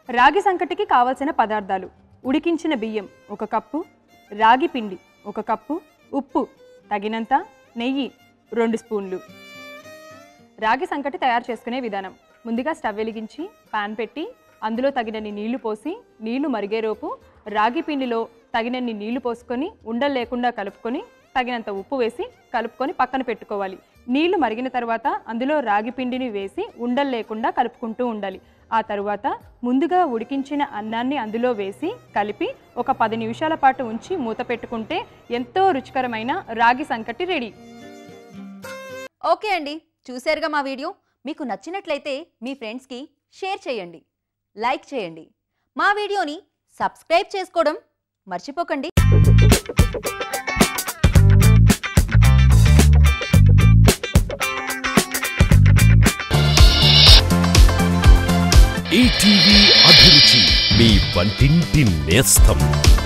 రాగి సంకటికి కావలసిన పదార్థాలు ఉడికించిన బియ్యం ఒక కప్పు రాగి పిండి ఒక కప్పు ఉప్పు తగినంత నెయ్యి రెండు స్పూన్లు రాగి సంకటి తయారు చేసుకునే విధానం ముందుగా స్టవ్ వెలిగించి పాన్ పెట్టి అందులో తగినన్ని నీళ్లు పోసి నీళ్లు మరిగేలోపు రాగి పిండిలో తగినన్ని నీళ్లు పోసుకొని ఉండలు లేకుండా కలుపుకొని తగినంత ఉప్పు వేసి కలుపుకొని పక్కన పెట్టుకోవాలి నీళ్లు మరిగిన తర్వాత అందులో రాగి పిండిని వేసి ఉండలు లేకుండా కలుపుకుంటూ ఉండాలి ఆ తరువాత ముందుగా ఉడికించిన అన్నాన్ని అందులో వేసి కలిపి ఒక పది నిమిషాల పాటు ఉంచి మూత పెట్టుకుంటే ఎంతో రుచికరమైన రాగి సంకటి రెడీ ఓకే అండి చూశారుగా మా వీడియో మీకు నచ్చినట్లయితే మీ ఫ్రెండ్స్కి షేర్ చేయండి లైక్ చేయండి మా వీడియోని సబ్స్క్రైబ్ చేసుకోవడం మర్చిపోకండి ఈటీవీ అభిరుచి మీ వంటింటి నేస్తం